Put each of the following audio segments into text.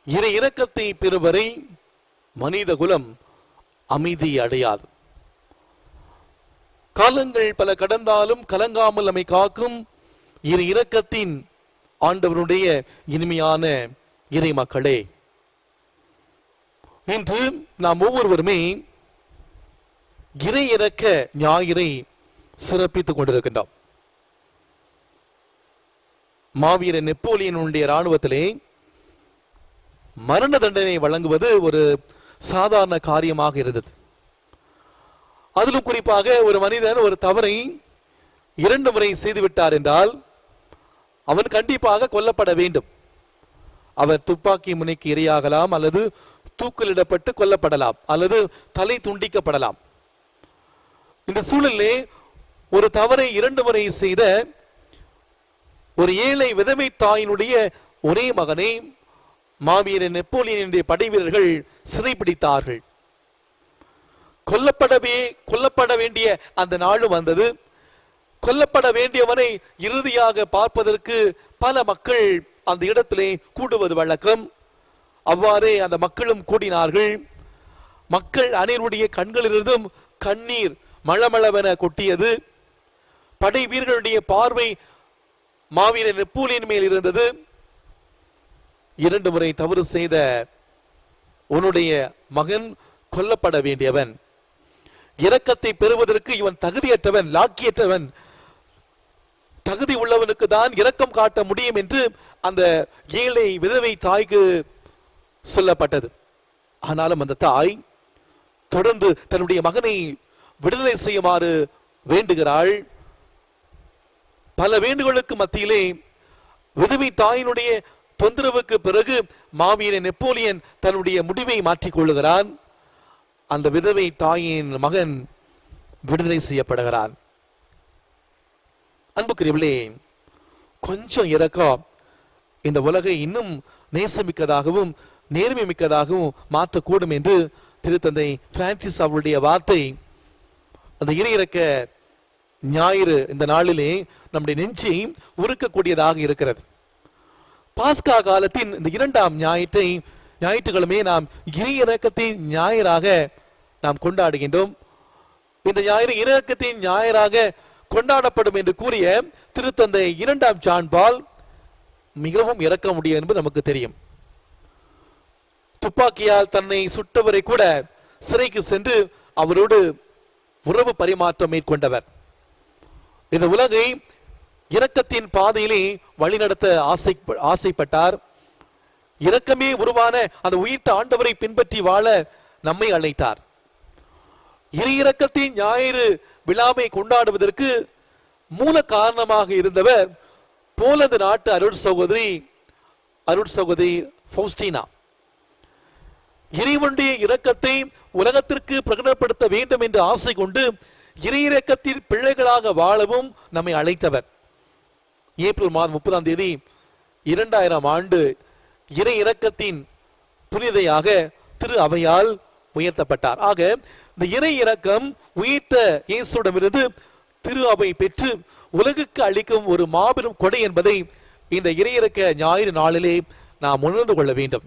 இறை இரக்கத்தை பெறுவரை மனித குலம் அமைதி அடையாது காலங்கள் பல கடந்தாலும் கலங்காமல் நம்மை காக்கும் இரு இரக்கத்தின் ஆண்டவருடைய இனிமையான இறை மக்களே இன்று நாம் ஒவ்வொருவருமே இறை இறக்க ஞாயிறை சிறப்பித்துக் கொண்டிருக்கின்றோம் மாவீரன் நெப்போலியனுடைய இராணுவத்திலே மரண தண்டனை வழங்குவது ஒரு சாதாரண காரியமாக இருந்தது அதிலும் குறிப்பாக ஒரு மனிதன் ஒரு தவறை இரண்டு முறை செய்துவிட்டார் என்றால் அவன் கண்டிப்பாக கொல்லப்பட வேண்டும் அவர் துப்பாக்கி முனைக்கு இரையாகலாம் அல்லது தூக்கிலிடப்பட்டு கொல்லப்படலாம் அல்லது தலை துண்டிக்கப்படலாம் இந்த சூழலிலே ஒரு தவறை இரண்டு முறை செய்த ஒரு ஏழை விதவை தாயினுடைய ஒரே மகனை மாவீரன் நெப்போலியனுடைய படை வீரர்கள் சிறைப்பிடித்தார்கள் கொல்லப்படவே கொல்லப்பட வேண்டிய அந்த நாளும் வந்தது கொல்லப்பட வேண்டியவனை இறுதியாக பார்ப்பதற்கு பல மக்கள் அந்த இடத்திலே கூடுவது வழக்கம் அவ்வாறே அந்த மக்களும் கூடினார்கள் மக்கள் அனைவருடைய கண்களிலிருந்தும் கண்ணீர் மளமளவென கொட்டியது படை வீரர்களுடைய பார்வை மாவீரன் நெப்போலியன் மேல் இருந்தது இரண்டு முறை தவறு செய்த உன்னுடைய மகன் கொல்லப்பட வேண்டியவன் இரக்கத்தை பெறுவதற்கு இவன் தகுதியற்றவன் லாக்கியற்றவன் தகுதி உள்ளவனுக்கு தான் இரக்கம் காட்ட முடியும் என்று அந்த ஏழை விதவை தாய்க்கு சொல்லப்பட்டது ஆனாலும் அந்த தாய் தொடர்ந்து தன்னுடைய மகனை விடுதலை செய்யுமாறு வேண்டுகிறாள் பல வேண்டுகளுக்கு மத்தியிலே விதவை தாயினுடைய தொந்தரவுக்கு பிறகு மாவீரன் நெப்போலியன் தன்னுடைய முடிவை மாற்றிக் கொள்ளுகிறான் அந்த விதவை தாயின் மகன் விடுதலை செய்யப்படுகிறான் அன்புக்குரியவர்களே கொஞ்சம் இறக்கம் இந்த உலகை இன்னும் நேசமிக்கதாகவும் நேர்மை மிக்கதாகவும் மாற்றக்கூடும் என்று திருத்தந்தை பிரான்சிஸ் அவருடைய வார்த்தை அந்த இறையிறக்க ஞாயிறு இந்த நாளிலே நம்முடைய நெஞ்சை உருக்கக்கூடியதாக இருக்கிறது பாஸ்கா காலத்தின் இந்த இரண்டாம் ஞாயிற்றை ஞாயிற்றுக்கிழமை நாம் இறையிறக்கத்தின் ஞாயிறாக நாம் கொண்டாடுகின்றோம் இந்த ஞாயிறு இறக்கத்தின் ஞாயிறாக கொண்டாடப்படும் என்று கூறிய திருத்தந்தை இரண்டாம் ஜான்பால் மிகவும் இறக்க முடியும் என்பது நமக்கு தெரியும் துப்பாக்கியால் தன்னை சுட்டவரை கூட சிறைக்கு சென்று அவரோடு உறவு பரிமாற்றம் மேற்கொண்டவர் இந்த உலகை இரக்கத்தின் பாதையிலே வழிநடத்த ஆசை ஆசைப்பட்டார் இரக்கமே உருவான அந்த உயிர்த்த ஆண்டவரை பின்பற்றி வாழ நம்மை அழைத்தார் இரு இரக்கத்தின் ஞாயிறு விழாவை கொண்டாடுவதற்கு மூல காரணமாக இருந்தவர் போலந்து நாட்டு அருட் சகோதரி அருட் சகோதரி ஃபௌஸ்டினா இறைவனுடைய இரக்கத்தை உலகத்திற்கு பிரகடனப்படுத்த வேண்டும் என்று ஆசை கொண்டு இறையிறக்கத்தில் பிள்ளைகளாக வாழவும் நம்மை அழைத்தவர் ஏப்ரல் மாதம் முப்பதாம் தேதி இரண்டாயிரம் ஆண்டு இறை இரக்கத்தின் புனிதையாக திரு அவையால் உயர்த்தப்பட்டார் ஆக இந்த இறை இரக்கம் உயிர்த்த இயேசுடமிருந்து திரு அவை பெற்று உலகுக்கு அளிக்கும் ஒரு மாபெரும் கொடை என்பதை இந்த இறையிறக்க ஞாயிறு நாளிலே நாம் உணர்ந்து கொள்ள வேண்டும்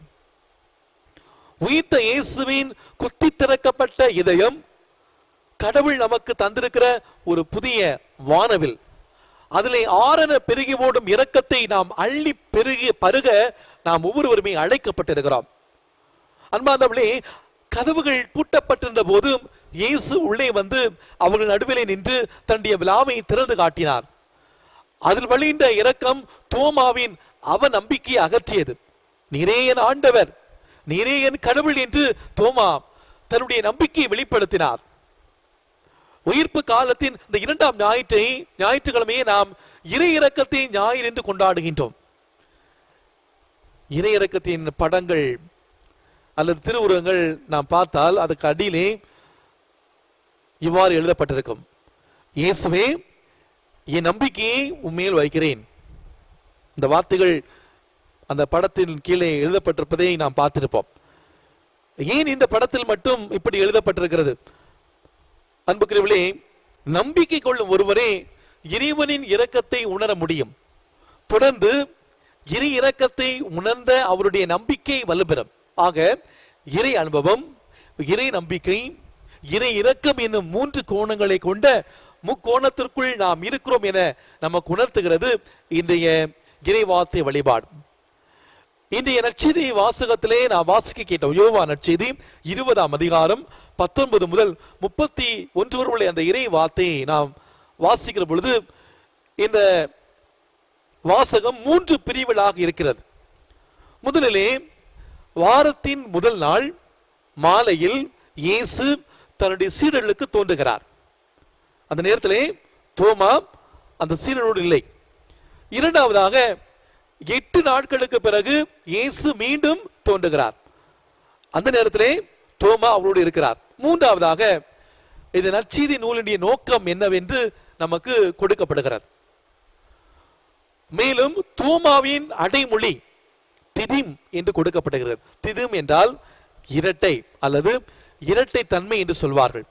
உயிர்த்த இயேசுவின் குத்தி திறக்கப்பட்ட இதயம் கடவுள் நமக்கு தந்திருக்கிற ஒரு புதிய வானவில் அதிலே ஆரண பெருகி ஓடும் இரக்கத்தை நாம் அள்ளி பெருகி பருக நாம் ஒவ்வொருவருமே அழைக்கப்பட்டிருக்கிறோம் அன்பாந்தவளே கதவுகள் பூட்டப்பட்டிருந்த போதும் இயேசு உள்ளே வந்து அவர்கள் நடுவிலே நின்று தன்னுடைய விழாவை திறந்து காட்டினார் அதில் வழிந்த இரக்கம் தோமாவின் அவ நம்பிக்கையை அகற்றியது நீரே என் ஆண்டவர் நீரே என் கடவுள் என்று தோமா தன்னுடைய நம்பிக்கையை வெளிப்படுத்தினார் உயிர்ப்பு காலத்தின் இந்த இரண்டாம் ஞாயிற்றை ஞாயிற்றுக்கிழமையை நாம் இறை இறக்கத்தை ஞாயிறு என்று கொண்டாடுகின்றோம் இறை இறக்கத்தின் படங்கள் அல்லது திருவுருவங்கள் நாம் பார்த்தால் அதுக்கு அடியிலே இவ்வாறு எழுதப்பட்டிருக்கும் இயேசுவே என் நம்பிக்கையை உண்மையில் வைக்கிறேன் இந்த வார்த்தைகள் அந்த படத்தின் கீழே எழுதப்பட்டிருப்பதை நாம் பார்த்திருப்போம் ஏன் இந்த படத்தில் மட்டும் இப்படி எழுதப்பட்டிருக்கிறது அன்புக்குரியவர்களே நம்பிக்கை கொள்ளும் ஒருவரே இறைவனின் இரக்கத்தை உணர முடியும் தொடர்ந்து இறை இரக்கத்தை உணர்ந்த அவருடைய நம்பிக்கை வலுப்பெறும் ஆக இறை அனுபவம் இறை நம்பிக்கை இறை இரக்கம் என்னும் மூன்று கோணங்களை கொண்ட முக்கோணத்திற்குள் நாம் இருக்கிறோம் என நமக்கு உணர்த்துகிறது இன்றைய இறைவார்த்தை வழிபாடு இன்றைய நற்செய்தி வாசகத்திலே நான் வாசிக்க கேட்டோம் யோவா நற்செய்தி இருபதாம் அதிகாரம் பத்தொன்பது முதல் முப்பத்தி ஒன்று வரை உள்ள அந்த இறை வார்த்தையை நாம் வாசிக்கிற பொழுது இந்த வாசகம் மூன்று பிரிவுகளாக இருக்கிறது முதலிலே வாரத்தின் முதல் நாள் மாலையில் இயேசு தன்னுடைய சீடர்களுக்கு தோன்றுகிறார் அந்த நேரத்திலே தோமா அந்த சீடனோடு இல்லை இரண்டாவதாக எட்டு நாட்களுக்கு பிறகு இயேசு மீண்டும் தோன்றுகிறார் அந்த நேரத்திலே தோமா அவரோடு இருக்கிறார் மூன்றாவதாக இந்த நற்செய்தி நூலினுடைய நோக்கம் என்னவென்று நமக்கு கொடுக்கப்படுகிறது மேலும் தோமாவின் அடைமொழி திதிம் என்று கொடுக்கப்படுகிறது திதிம் என்றால் இரட்டை அல்லது இரட்டை தன்மை என்று சொல்வார்கள்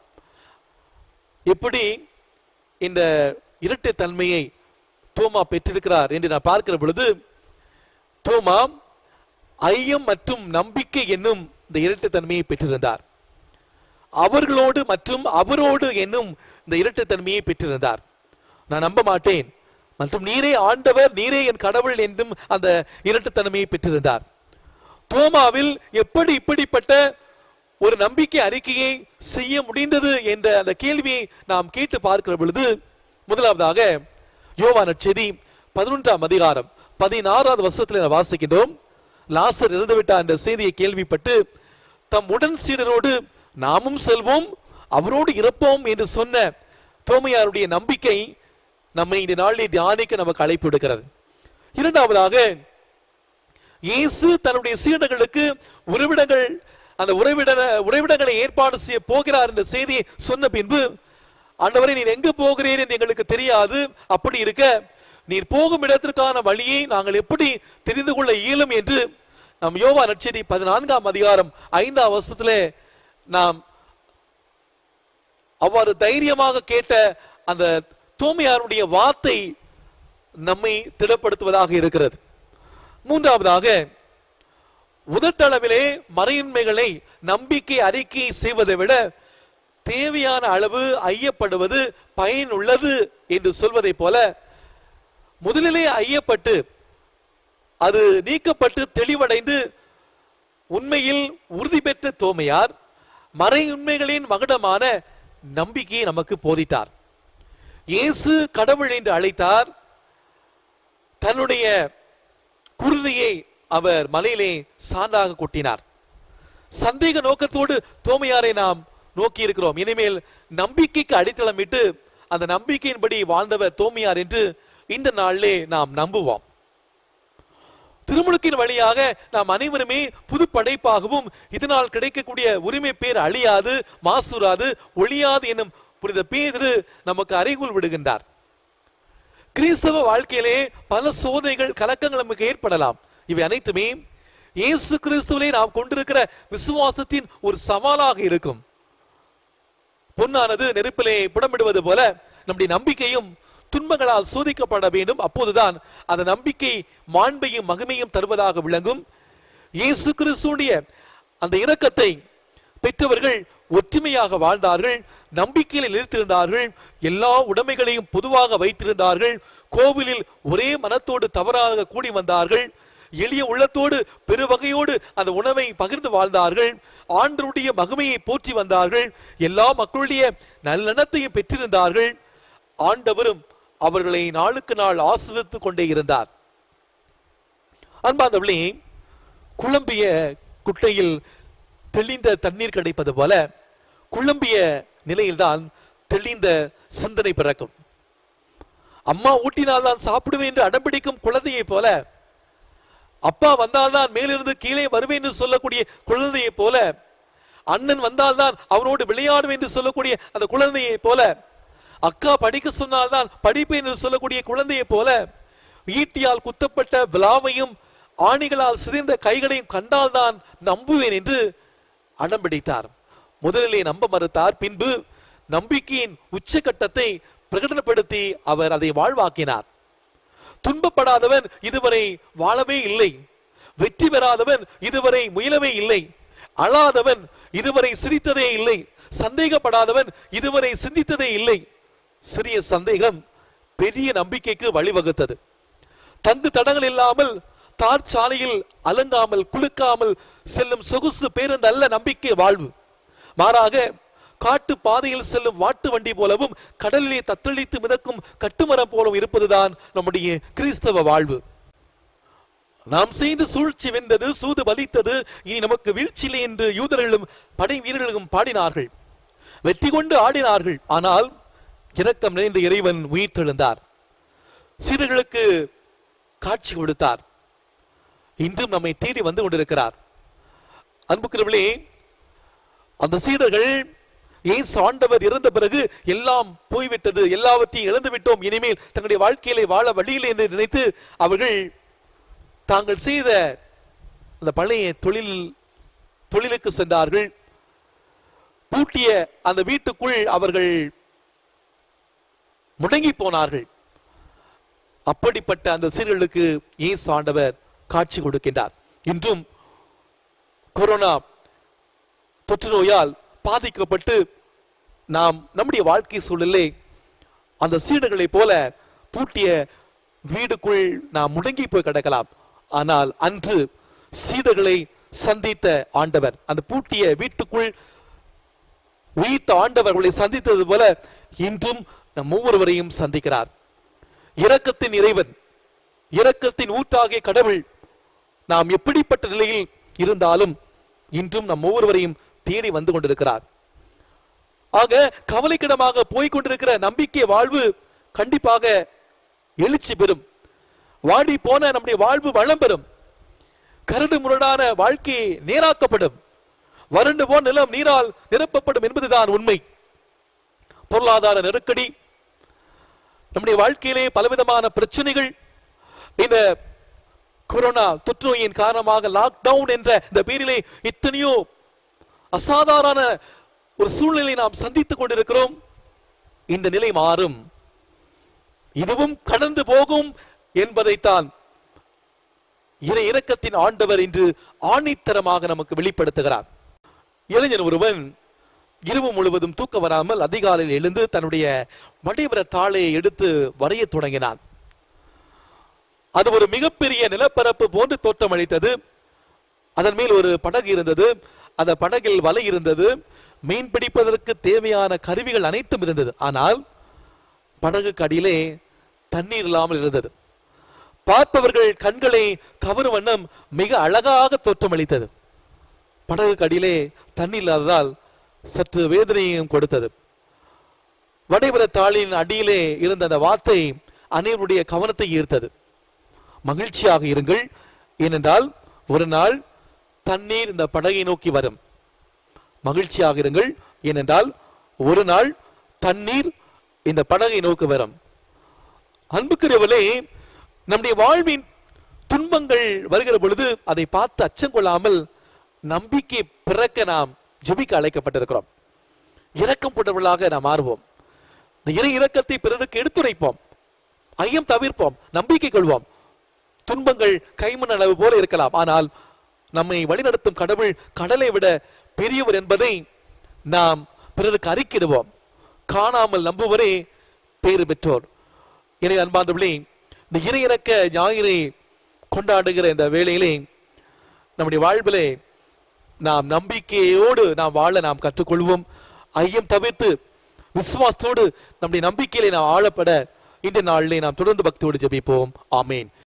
எப்படி இந்த இரட்டை தன்மையை தோமா பெற்றிருக்கிறார் என்று நான் பார்க்கிற பொழுது தோமா ஐயம் மற்றும் நம்பிக்கை என்னும் இந்த இரட்டை தன்மையை பெற்றிருந்தார் அவர்களோடு மற்றும் அவரோடு என்னும் இந்த இரட்டை தன்மையை பெற்றிருந்தார் நான் நம்ப மாட்டேன் மற்றும் நீரே ஆண்டவர் நீரே என் கடவுள் என்றும் அந்த இரட்டுத்தன்மையை பெற்றிருந்தார் தோமாவில் எப்படி இப்படிப்பட்ட ஒரு நம்பிக்கை அறிக்கையை செய்ய முடிந்தது என்ற அந்த கேள்வியை நாம் கேட்டு பார்க்கிற பொழுது முதலாவதாக யோவான் நற்செய்தி பதினொன்றாம் அதிகாரம் பதினாறாவது வருஷத்தில் நாம் வாசிக்கின்றோம் லாசர் இறந்துவிட்டார் என்ற செய்தியை கேள்விப்பட்டு தம் உடன் சீடரோடு நாமும் செல்வோம் அவரோடு இருப்போம் என்று சொன்ன தோமையாருடைய நம்பிக்கை நம்மை இந்த நாளில் தியானிக்க நமக்கு அழைப்பு விடுக்கிறது இரண்டாவதாக இயேசு தன்னுடைய சீடர்களுக்கு உறவிடங்கள் அந்த உறைவிட உறைவிடங்களை ஏற்பாடு செய்ய போகிறார் என்ற செய்தியை சொன்ன பின்பு ஆண்டவரே நீர் எங்கு போகிறீர் என்று எங்களுக்கு தெரியாது அப்படி இருக்க நீர் போகும் இடத்திற்கான வழியை நாங்கள் எப்படி தெரிந்து கொள்ள இயலும் என்று நம் யோவா நற்செய்தி பதினான்காம் அதிகாரம் ஐந்தாம் வருஷத்திலே நாம் அவ்வாறு தைரியமாக கேட்ட அந்த தூய்மையாருடைய வார்த்தை நம்மை திடப்படுத்துவதாக இருக்கிறது மூன்றாவதாக உதட்டளவிலே மறையின்மைகளை நம்பிக்கை அறிக்கை செய்வதை விட தேவையான அளவு ஐயப்படுவது பயனுள்ளது என்று சொல்வதைப் போல முதலிலே ஐயப்பட்டு அது நீக்கப்பட்டு தெளிவடைந்து உண்மையில் உறுதி பெற்ற தோமையார் மறை உண்மைகளின் மகுடமான நம்பிக்கையை நமக்கு போதித்தார் இயேசு கடவுள் என்று அழைத்தார் தன்னுடைய குருதியை அவர் மலையிலே சான்றாக கொட்டினார் சந்தேக நோக்கத்தோடு தோமையாரை நாம் நோக்கி இருக்கிறோம் இனிமேல் நம்பிக்கைக்கு அடித்தளமிட்டு அந்த நம்பிக்கையின்படி வாழ்ந்தவர் தோமையார் என்று இந்த நாளிலே நாம் நம்புவோம் திருமுழுக்கின் வழியாக நாம் அனைவருமே புது படைப்பாகவும் இதனால் கிடைக்கக்கூடிய உரிமை பேர் அழியாது மாசுராது ஒழியாது என்னும் புனித பேதிரு நமக்கு அறிகுள் விடுகின்றார் கிறிஸ்தவ வாழ்க்கையிலே பல சோதனைகள் கலக்கங்கள் நமக்கு ஏற்படலாம் இவை அனைத்துமே இயேசு கிறிஸ்துவிலே நாம் கொண்டிருக்கிற விசுவாசத்தின் ஒரு சவாலாக இருக்கும் பொன்னானது நெருப்பிலே புடமிடுவது போல நம்முடைய நம்பிக்கையும் துன்பங்களால் சோதிக்கப்பட வேண்டும் அப்போதுதான் அந்த நம்பிக்கை மாண்பையும் மகிமையும் தருவதாக விளங்கும் இயேசு கிறிஸ்துடைய அந்த இரக்கத்தை பெற்றவர்கள் ஒற்றுமையாக வாழ்ந்தார்கள் நம்பிக்கையில் நிலைத்திருந்தார்கள் எல்லா உடைமைகளையும் பொதுவாக வைத்திருந்தார்கள் கோவிலில் ஒரே மனத்தோடு தவறாக கூடி வந்தார்கள் எளிய உள்ளத்தோடு பெருவகையோடு அந்த உணவை பகிர்ந்து வாழ்ந்தார்கள் ஆண்டருடைய மகிமையை போற்றி வந்தார்கள் எல்லா மக்களுடைய நல்லெண்ணத்தையும் பெற்றிருந்தார்கள் ஆண்டவரும் அவர்களை நாளுக்கு நாள் ஆசிரித்துக் கொண்டே இருந்தார் அன்பாந்தவளே குழம்பிய குட்டையில் தெளிந்த தண்ணீர் கிடைப்பது போல குழம்பிய நிலையில்தான் தெளிந்த சிந்தனை பிறக்கும் அம்மா ஊட்டினால் தான் சாப்பிடுவேன் என்று அடம்பிடிக்கும் குழந்தையைப் போல அப்பா வந்தால்தான் மேலிருந்து கீழே வருவேன் என்று சொல்லக்கூடிய குழந்தையைப் போல அண்ணன் வந்தால்தான் அவனோடு விளையாடுவேன் என்று சொல்லக்கூடிய அந்த குழந்தையைப் போல அக்கா படிக்க சொன்னால்தான் படிப்பேன் என்று சொல்லக்கூடிய குழந்தையைப் போல ஈட்டியால் குத்தப்பட்ட விழாவையும் ஆணிகளால் சிதைந்த கைகளையும் கண்டால்தான் நம்புவேன் என்று அடம்பிடித்தார் முதலிலே நம்ப மறுத்தார் பின்பு நம்பிக்கையின் உச்சகட்டத்தை பிரகடனப்படுத்தி அவர் அதை வாழ்வாக்கினார் துன்பப்படாதவன் இதுவரை வாழவே இல்லை வெற்றி பெறாதவன் இதுவரை முயலவே இல்லை அழாதவன் இதுவரை சிரித்ததே இல்லை சந்தேகப்படாதவன் இதுவரை சிந்தித்ததே இல்லை சிறிய சந்தேகம் பெரிய நம்பிக்கைக்கு வழிவகுத்தது தங்கு தடங்கள் இல்லாமல் தார் சாலையில் அலங்காமல் குலுக்காமல் செல்லும் சொகுசு பேருந்து அல்ல நம்பிக்கை வாழ்வு மாறாக காட்டு பாதையில் செல்லும் வாட்டு வண்டி போலவும் கடலிலே தத்தளித்து மிதக்கும் கட்டுமரம் போலவும் இருப்பதுதான் நம்முடைய கிறிஸ்தவ வாழ்வு நாம் செய்து சூழ்ச்சி வென்றது சூது வலித்தது இனி நமக்கு வீழ்ச்சியில்லை என்று யூதர்களும் படை வீரர்களும் பாடினார்கள் வெற்றி கொண்டு ஆடினார்கள் ஆனால் இரக்கம் நிறைந்த இறைவன் உயிர்த்தெழுந்தார் சீடர்களுக்கு காட்சி கொடுத்தார் இன்றும் நம்மை தேடி வந்து கொண்டிருக்கிறார் அன்புக்குரியவர்களே அந்த சீடர்கள் இயேசு ஆண்டவர் இறந்த பிறகு எல்லாம் போய்விட்டது எல்லாவற்றையும் இழந்து விட்டோம் இனிமேல் தங்களுடைய வாழ்க்கையிலே வாழ வழியில்லை என்று நினைத்து அவர்கள் தாங்கள் செய்த அந்த பழைய தொழில் தொழிலுக்கு சென்றார்கள் பூட்டிய அந்த வீட்டுக்குள் அவர்கள் முடங்கி போனார்கள் அப்படிப்பட்ட அந்த சீர்களுக்கு இயேசு ஆண்டவர் காட்சி கொடுக்கின்றார் இன்றும் கொரோனா தொற்று நோயால் பாதிக்கப்பட்டு நாம் நம்முடைய வாழ்க்கை சூழலே அந்த சீடுகளைப் போல பூட்டிய வீடுக்குள் நாம் முடங்கி போய் கிடக்கலாம் ஆனால் அன்று சீடர்களை சந்தித்த ஆண்டவர் அந்த பூட்டிய வீட்டுக்குள் உயிர்த்த ஆண்டவர் அவர்களை சந்தித்தது போல இன்றும் நம் ஒவ்வொருவரையும் சந்திக்கிறார் இரக்கத்தின் இறைவன் இரக்கத்தின் ஊற்றாகிய கடவுள் நாம் எப்படிப்பட்ட நிலையில் இருந்தாலும் இன்றும் நம் ஒவ்வொருவரையும் தேடி வந்து கொண்டிருக்கிறார் ஆக கவலைக்கிடமாக போய்க் கொண்டிருக்கிற நம்பிக்கை வாழ்வு கண்டிப்பாக எழுச்சி பெறும் வாடி போன நம்முடைய வாழ்வு வளம் பெறும் கரடு முரடான வாழ்க்கை நேராக்கப்படும் வறண்டு போன நிலம் நீரால் நிரப்பப்படும் என்பதுதான் உண்மை பொருளாதார நெருக்கடி நம்முடைய வாழ்க்கையிலே பலவிதமான பிரச்சனைகள் இந்த கொரோனா தொற்று நோயின் காரணமாக லாக்டவுன் என்ற இந்த பேரிலே எத்தனையோ அசாதாரண ஒரு சூழ்நிலை நாம் சந்தித்துக் கொண்டிருக்கிறோம் இந்த நிலை மாறும் இதுவும் கடந்து போகும் என்பதைத்தான் இறை இரக்கத்தின் ஆண்டவர் இன்று ஆணித்தரமாக நமக்கு வெளிப்படுத்துகிறார் இளைஞன் ஒருவன் இரவு முழுவதும் தூக்க வராமல் அதிகாலையில் எழுந்து தன்னுடைய மடைவர தாளை எடுத்து வரையத் தொடங்கினான் அது ஒரு மிகப்பெரிய நிலப்பரப்பு போன்று தோற்றமளித்தது அதன் மேல் ஒரு படகு இருந்தது அந்த படகில் வலை இருந்தது மீன் பிடிப்பதற்கு தேவையான கருவிகள் அனைத்தும் இருந்தது ஆனால் படகுக்கு அடியிலே தண்ணீர் இல்லாமல் இருந்தது பார்ப்பவர்கள் கண்களை கவரும் வண்ணம் மிக அழகாக தோற்றமளித்தது படகுக்கு அடியிலே தண்ணீர் இல்லாததால் சற்று வேதனையும் கொடுத்தது வடைபுற தாளின் அடியிலே இருந்த அந்த வார்த்தை அனைவருடைய கவனத்தை ஈர்த்தது மகிழ்ச்சியாக இருங்கள் ஏனென்றால் ஒரு நாள் தண்ணீர் இந்த படகை நோக்கி வரும் மகிழ்ச்சியாக இருங்கள் ஏனென்றால் ஒரு நாள் தண்ணீர் இந்த படகை நோக்கி வரும் அன்புக்குரியவர்களே நம்முடைய வாழ்வின் துன்பங்கள் வருகிற பொழுது அதை பார்த்து அச்சம் கொள்ளாமல் நம்பிக்கை பிறக்க நாம் ஜெபிக்க அழைக்கப்பட்டிருக்கிறோம் இரக்கம் கொண்டவர்களாக நாம் மாறுவோம் இந்த இறை இரக்கத்தை பிறருக்கு எடுத்துரைப்போம் ஐயம் தவிர்ப்போம் நம்பிக்கை கொள்வோம் துன்பங்கள் கைமண் அளவு போல இருக்கலாம் ஆனால் நம்மை வழிநடத்தும் கடவுள் கடலை விட பெரியவர் என்பதை நாம் பிறருக்கு அறிக்கிடுவோம் காணாமல் நம்புவரே பேறு பெற்றோர் எனவே அன்பார்ந்தவர்களே இந்த இறையிறக்க ஞாயிறை கொண்டாடுகிற இந்த வேளையிலே நம்முடைய வாழ்விலே நாம் நம்பிக்கையோடு நாம் வாழ நாம் கற்றுக்கொள்வோம் ஐயம் தவிர்த்து விசுவாசத்தோடு நம்முடைய நம்பிக்கையிலே நாம் ஆளப்பட இந்த நாளிலே நாம் தொடர்ந்து பக்தியோடு ஜெபிப்போம் ஆமேன்